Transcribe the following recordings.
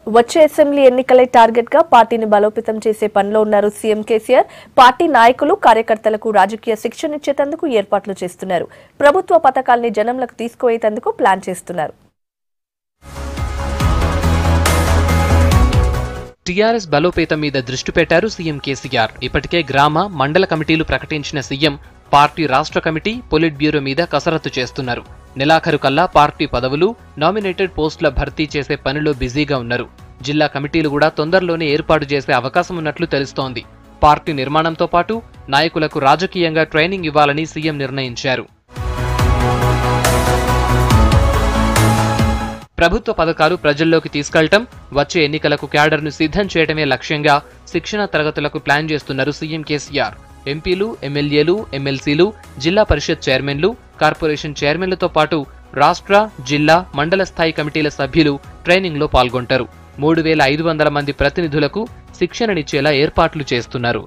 వచ్చే assembly ఎన్నికలే target గా పార్టీని బలోపేతం చేసే పనిలో ఉన్నారు సీఎం కేసీఆర్ పార్టీ నాయకులు కార్యకర్తలకు రాజకీయ శిక్షణ ఇచ్చేందుకు ఏర్పాట్లు చేస్తున్నారు ప్రభుత్వ పథకాల్ని జనంలకు తీసుకుపోయేందుకు ప్లాన్ చేస్తున్నారు టీఆర్ఎస్ బలోపేతం మీద దృష్టి పెట్టారు సీఎం కేసీఆర్ ఇప్పటికే గ్రామ మండల కమిటీలు ప్రకటించిన సీఎం పార్టీ రాష్ట్ర కమిటీ పొలిట్ బ్యూరో మీద కసరత్తు చేస్తున్నారు నెలాఖరు కల్లా పార్టీ పదవులు నామినేటెడ్ పోస్టుల భర్తీ చేసే పనిలో బిజీగా ఉన్నారు జిల్లా కమిటీలు కూడా తొందరలోనే ఏర్పాటు చేసే అవకాశం ఉన్నట్లు తెలుస్తోంది పార్టీ నిర్మాణంతో పాటు నాయకులకు రాజకీయంగా ట్రైనింగ్ ఇవ్వాలని సీఎం నిర్ణయించారు ప్రభుత్వ పథకాలు ప్రజల్లోకి తీసుకెళ్లటం వచ్చే ఎన్నికలకు క్యాడర్ను సిద్ధం చేయడమే లక్ష్యంగా శిక్షణ తరగతులకు ప్లాన్ చేస్తున్నారు సీఎం కేసీఆర్ ఎంపీలు ఎమ్మెల్యేలు ఎమ్మెల్సీలు జిల్లా పరిషత్ చైర్మన్లు కార్పొరేషన్ చైర్మన్లతో పాటు రాష్ట్ర జిల్లా మండల స్థాయి కమిటీల సభ్యులు ట్రైనింగ్లో పాల్గొంటారు మూడు వేల ఐదు వందల మంది ప్రతినిధులకు శిక్షణనిచ్చేలా ఏర్పాట్లు చేస్తున్నారు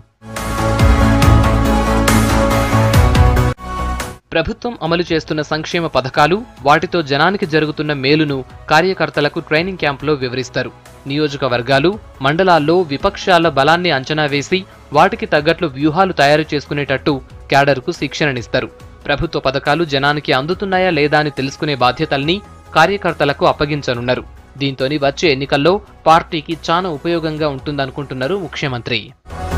ప్రభుత్వం అమలు చేస్తున్న సంక్షేమ పథకాలు వాటితో జనానికి జరుగుతున్న మేలును కార్యకర్తలకు ట్రైనింగ్ క్యాంపులో వివరిస్తారు నియోజకవర్గాలు మండలాల్లో విపక్షాల బలాన్ని అంచనా వేసి వాటికి తగ్గట్లు వ్యూహాలు తయారు చేసుకునేటట్టు క్యాడర్కు శిక్షణనిస్తారు ప్రభుత్వ పథకాలు జనానికి అందుతున్నాయా లేదా అని తెలుసుకునే బాధ్యతల్ని కార్యకర్తలకు అప్పగించనున్నారు దీంతోని వచ్చే ఎన్నికల్లో పార్టీకి చాలా ఉపయోగంగా ఉంటుందనుకుంటున్నారు ముఖ్యమంత్రి